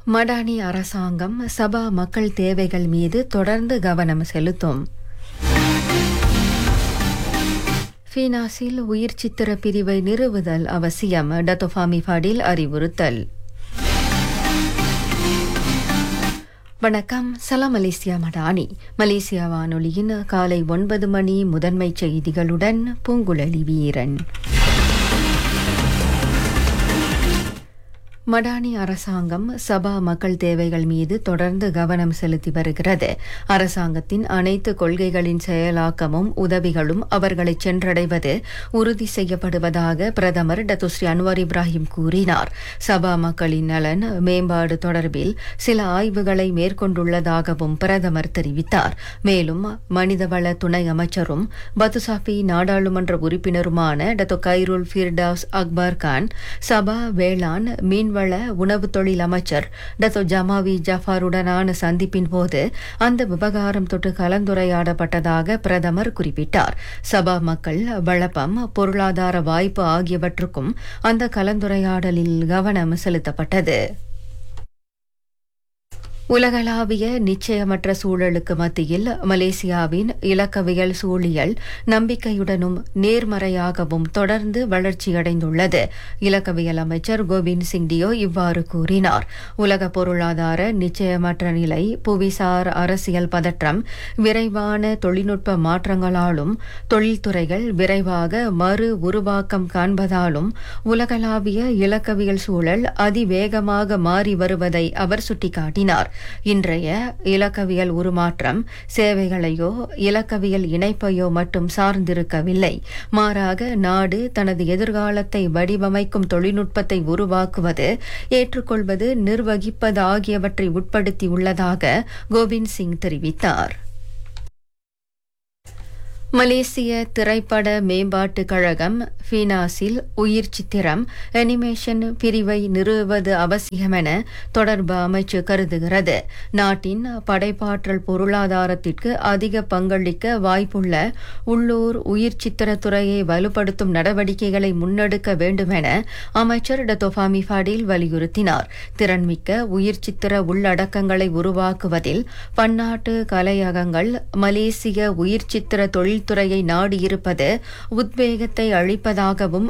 மடானி அரசாங்கம் சபா மக்கள் தேவைகள் மீது தொடர்ந்து கவனம் செலுத்தும் ஃபீனாஸில் உயிர் சித்திர பிரிவை நிறுவுதல் அவசியம் டத்தோஃபாமி ஃபடில் அறிவுறுத்தல் வணக்கம் சலாம் மலேசியா மடானி மலேசியா வானொலியின் காலை ஒன்பது மணி முதன்மை செய்திகளுடன் பூங்குழலி வீரன் மடானி அரசாங்கம் சபா மக்கள் தேவைகள் மீது தொடர்ந்து கவனம் செலுத்தி வருகிறது அரசாங்கத்தின் அனைத்து கொள்கைகளின் செயலாக்கமும் உதவிகளும் அவர்களை சென்றடைவது உறுதி செய்யப்படுவதாக பிரதமர் டத்துஸ்ரீ அன்வார் இப்ராஹிம் கூறினார் சபா மக்களின் நலன் மேம்பாடு தொடர்பில் சில ஆய்வுகளை மேற்கொண்டுள்ளதாகவும் பிரதமர் தெரிவித்தார் மேலும் மனிதவள துணை அமைச்சரும் பத்துசாஃபி நாடாளுமன்ற உறுப்பினருமான Dato Khairul Firdaus Akbar Khan Sabah வேளாண் மீன் மீன்வள உணவு தொழில் அமைச்சர் டத்தோ ஜமாவி ஜஃபாருடனான சந்திப்பின் போது அந்த விவகாரம் தொட்டு கலந்துரையாடப்பட்டதாக பிரதமர் குறிப்பிட்டார் சபா மக்கள் வளப்பம் பொருளாதார வாய்ப்பு ஆகியவற்றுக்கும் அந்த கலந்துரையாடலில் கவனம் செலுத்தப்பட்டது உலகளாவிய நிச்சயமற்ற சூழலுக்கு மத்தியில் மலேசியாவின் இலக்கவியல் சூழியல் நம்பிக்கையுடனும் நேர்மறையாகவும் தொடர்ந்து வளர்ச்சியடைந்துள்ளது இலக்கவியல் அமைச்சர் கோவிந்த் சிங் டியோ இவ்வாறு கூறினார் உலக பொருளாதார நிச்சயமற்ற நிலை புவிசார் அரசியல் பதற்றம் விரைவான தொழில்நுட்ப மாற்றங்களாலும் தொழில்துறைகள் விரைவாக மறு உருவாக்கம் காண்பதாலும் உலகளாவிய இலக்கவியல் சூழல் அதிவேகமாக மாறி வருவதை அவர் சுட்டிக்காட்டினார் இன்றைய இலக்கவியல் உருமாற்றம் சேவைகளையோ இலக்கவியல் இணைப்பையோ மட்டும் சார்ந்திருக்கவில்லை மாறாக நாடு தனது எதிர்காலத்தை வடிவமைக்கும் தொழில்நுட்பத்தை உருவாக்குவது ஏற்றுக்கொள்வது நிர்வகிப்பது ஆகியவற்றை உட்படுத்தியுள்ளதாக கோவிந்த் சிங் தெரிவித்தார் மலேசிய திரைப்பட மேம்பாட்டுக் கழகம் ஃபீனாஸில் உயிர் சித்திரம் அனிமேஷன் பிரிவை நிறுவுவது அவசியம் என தொடர்பு அமைச்சு கருதுகிறது நாட்டின் படைப்பாற்றல் பொருளாதாரத்திற்கு அதிக பங்களிக்க வாய்ப்புள்ள உள்ளூர் உயிர் சித்திரத்துறையை வலுப்படுத்தும் நடவடிக்கைகளை முன்னெடுக்க வேண்டும் என அமைச்சர் டத்தோஃபாமி ஃபடில் வலியுறுத்தினார் திறன்மிக்க உயிர் சித்திர உள்ளடக்கங்களை உருவாக்குவதில் பன்னாட்டு கலையகங்கள் மலேசிய உயிர் சித்திர தொழில் தொழில்துறையை நாடியிருப்பது உத்வேகத்தை அளிப்பதாகவும்